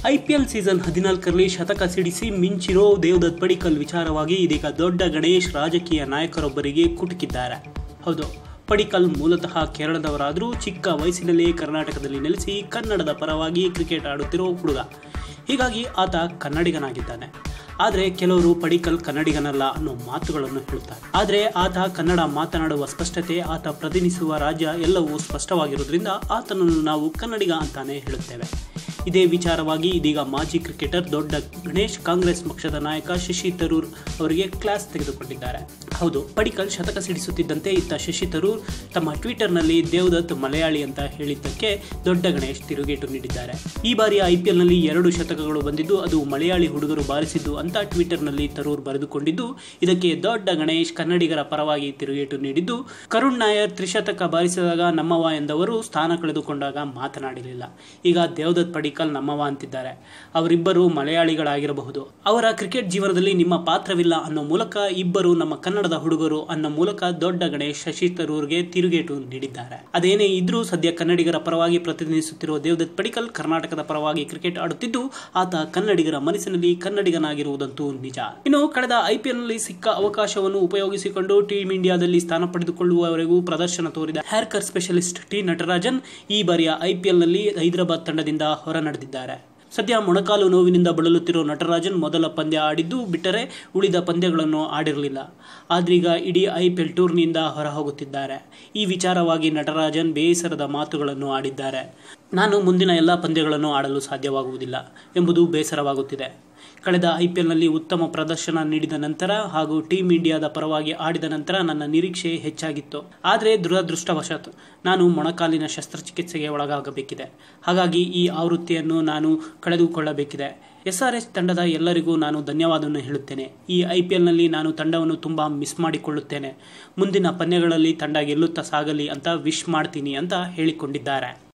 IPL season ಹದಿನಾಲ್ಕರಲ್ಲಿ ಶತಕ ಸಿಡಿಸಿ ಮಿಂಚಿರೋ ದೇವದತ್ ಪಡಿಕಲ್ ವಿಚಾರವಾಗಿ ಇದೀಗ ದೊಡ್ಡ ಗಣೇಶ್ ರಾಜಕೀಯ ನಾಯಕರೊಬ್ಬರಿಗೆ ಕುಟುಕಿದ್ದಾರೆ ಹೌದು ಪಡಿಕಲ್ ಮೂಲತಃ ಕೇರಳದವರಾದರೂ ಚಿಕ್ಕ ವಯಸ್ಸಿನಲ್ಲೇ ಕರ್ನಾಟಕದಲ್ಲಿ ನೆಲೆಸಿ ಕನ್ನಡದ ಪರವಾಗಿ ಕ್ರಿಕೆಟ್ ಆಡುತ್ತಿರೋ ಹುಡುಗ ಹೀಗಾಗಿ ಆತ ಕನ್ನಡಿಗನಾಗಿದ್ದಾನೆ ಆದರೆ ಕೆಲವರು ಪಡಿಕಲ್ ಕನ್ನಡಿಗನಲ್ಲ ಅನ್ನೋ ಮಾತುಗಳನ್ನು ಹೇಳುತ್ತಾರೆ ಆದರೆ ಆತ ಕನ್ನಡ ಮಾತನಾಡುವ ಸ್ಪಷ್ಟತೆ ಆತ ಪ್ರತಿನಿಧಿಸುವ ರಾಜ್ಯ ಎಲ್ಲವೂ ಸ್ಪಷ್ಟವಾಗಿರುವುದರಿಂದ ಆತನನ್ನು ನಾವು ಕನ್ನಡಿಗ ಅಂತಾನೆ ಹೇಳುತ್ತೇವೆ ಇದೇ ವಿಚಾರವಾಗಿ ಇದೀಗ ಮಾಜಿ ಕ್ರಿಕೆಟರ್ ದೊಡ್ಡ ಗಣೇಶ್ ಕಾಂಗ್ರೆಸ್ ಪಕ್ಷದ ನಾಯಕ ಶಶಿ ತರೂರ್ ಅವರಿಗೆ ಕ್ಲಾಸ್ ತೆಗೆದುಕೊಂಡಿದ್ದಾರೆ ಹೌದು ಪಡಿಕಲ್ ಶತಕ ಸಿಡಿಸುತ್ತಿದ್ದಂತೆ ಇತ್ತ ಶಶಿ ತರೂರ್ ತಮ್ಮ ಟ್ವಿಟರ್ನಲ್ಲಿ ದೇವದತ್ ಮಲಯಾಳಿ ಅಂತ ಹೇಳಿದ್ದಕ್ಕೆ ದೊಡ್ಡ ಗಣೇಶ್ ತಿರುಗೇಟು ನೀಡಿದ್ದಾರೆ ಈ ಬಾರಿ ಐಪಿಎಲ್ನಲ್ಲಿ ಎರಡು ಶತಕಗಳು ಬಂದಿದ್ದು ಅದು ಮಲಯಾಳಿ ಹುಡುಗರು ಬಾರಿಸಿದ್ದು ಅಂತ ಟ್ವಿಟರ್ನಲ್ಲಿ ತರೂರ್ ಬರೆದುಕೊಂಡಿದ್ದು ಇದಕ್ಕೆ ದೊಡ್ಡ ಗಣೇಶ್ ಕನ್ನಡಿಗರ ಪರವಾಗಿ ತಿರುಗೇಟು ನೀಡಿದ್ದು ಕರುಣ್ ನಾಯರ್ ತ್ರಿಶತಕ ಬಾರಿಸಿದಾಗ ನಮ್ಮವ ಎಂದವರು ಸ್ಥಾನ ಕಳೆದುಕೊಂಡಾಗ ಮಾತನಾಡಿರಲಿಲ್ಲ ಈಗ ದೇವದತ್ ಪಡಿಕಲ್ ನಮ್ಮವ ಅಂತಿದ್ದಾರೆ ಅವರಿಬ್ಬರು ಮಲಯಾಳಿಗಳಾಗಿರಬಹುದು ಅವರ ಕ್ರಿಕೆಟ್ ಜೀವನದಲ್ಲಿ ನಿಮ್ಮ ಪಾತ್ರವಿಲ್ಲ ಅನ್ನೋ ಮೂಲಕ ಇಬ್ಬರು ನಮ್ಮ ಕನ್ನಡದ ಹುಡುಗರು ಅನ್ನೋ ಮೂಲಕ ದೊಡ್ಡ ಗಣೇಶ್ ಶಶಿ ತರೂರ್ಗೆ ತಿರುಗೇಟು ನೀಡಿದ್ದಾರೆ ಅದೇನೇ ಇದ್ರೂ ಸದ್ಯ ಕನ್ನಡಿಗರ ಪರವಾಗಿ ಪ್ರತಿನಿಧಿಸುತ್ತಿರುವ ದೇವದತ್ ಪಡಿಕಲ್ ಕರ್ನಾಟಕದ ಪರವಾಗಿ ಕ್ರಿಕೆಟ್ ಆಡುತ್ತಿದ್ದು ಆತ ಕನ್ನಡಿಗರ ಮನಸ್ಸಿನಲ್ಲಿ ಕನ್ನಡಿಗನಾಗಿರುವುದಂತೂ ನಿಜ ಇನ್ನು ಕಳೆದ ಐಪಿಎಲ್ನಲ್ಲಿ ಸಿಕ್ಕ ಅವಕಾಶವನ್ನು ಉಪಯೋಗಿಸಿಕೊಂಡು ಟೀಮ್ ಇಂಡಿಯಾದಲ್ಲಿ ಸ್ಥಾನ ಪಡೆದುಕೊಳ್ಳುವವರೆಗೂ ಪ್ರದರ್ಶನ ತೋರಿದ ಹ್ಯಾರ್ಕರ್ ಸ್ಪೆಷಲಿಸ್ಟ್ ಟಿ ನಟರಾಜನ್ ಈ ಬಾರಿಯ ಐಪಿಎಲ್ನಲ್ಲಿ ಹೈದರಾಬಾದ್ ತಂಡದಿಂದ ಹೊರ ನಡೆದಿದ್ದಾರೆ ಸದ್ಯ ಮೊಣಕಾಲು ನೋವಿನಿಂದ ಬಳಲುತ್ತಿರೋ ನಟರಾಜನ್ ಮೊದಲ ಪಂದ್ಯ ಆಡಿದ್ದು ಬಿಟ್ಟರೆ ಉಳಿದ ಪಂದ್ಯಗಳನ್ನು ಆಡಿರಲಿಲ್ಲ ಆದ್ರೀಗ ಇಡೀ ಐಪಿಎಲ್ ಟೂರ್ನಿಯಿಂದ ಹೊರ ಹೋಗುತ್ತಿದ್ದಾರೆ ಈ ವಿಚಾರವಾಗಿ ನಟರಾಜನ್ ಬೇಸರದ ಮಾತುಗಳನ್ನು ಆಡಿದ್ದಾರೆ ನಾನು ಮುಂದಿನ ಎಲ್ಲ ಪಂದ್ಯಗಳನ್ನು ಆಡಲು ಸಾಧ್ಯವಾಗುವುದಿಲ್ಲ ಎಂಬುದು ಬೇಸರವಾಗುತ್ತಿದೆ ಕಳೆದ ಐಪಿಎಲ್ನಲ್ಲಿ ಉತ್ತಮ ಪ್ರದರ್ಶನ ನೀಡಿದ ನಂತರ ಹಾಗೂ ಟೀಮ್ ಇಂಡಿಯಾದ ಪರವಾಗಿ ಆಡಿದ ನಂತರ ನನ್ನ ನಿರೀಕ್ಷೆ ಹೆಚ್ಚಾಗಿತ್ತು ಆದರೆ ದುರದೃಷ್ಟವಶಾತ್ ನಾನು ಮೊಣಕಾಲಿನ ಶಸ್ತ್ರಚಿಕಿತ್ಸೆಗೆ ಒಳಗಾಗಬೇಕಿದೆ ಹಾಗಾಗಿ ಈ ಆವೃತ್ತಿಯನ್ನು ನಾನು ಕಳೆದುಕೊಳ್ಳಬೇಕಿದೆ ಎಸ್ಆರ್ಎಚ್ ತಂಡದ ಎಲ್ಲರಿಗೂ ನಾನು ಧನ್ಯವಾದವನ್ನು ಹೇಳುತ್ತೇನೆ ಈ ಐಪಿಎಲ್ನಲ್ಲಿ ನಾನು ತಂಡವನ್ನು ತುಂಬ ಮಿಸ್ ಮಾಡಿಕೊಳ್ಳುತ್ತೇನೆ ಮುಂದಿನ ಪಂದ್ಯಗಳಲ್ಲಿ ತಂಡ ಗೆಲ್ಲುತ್ತಾ ಸಾಗಲಿ ಅಂತ ವಿಶ್ ಮಾಡ್ತೀನಿ ಅಂತ ಹೇಳಿಕೊಂಡಿದ್ದಾರೆ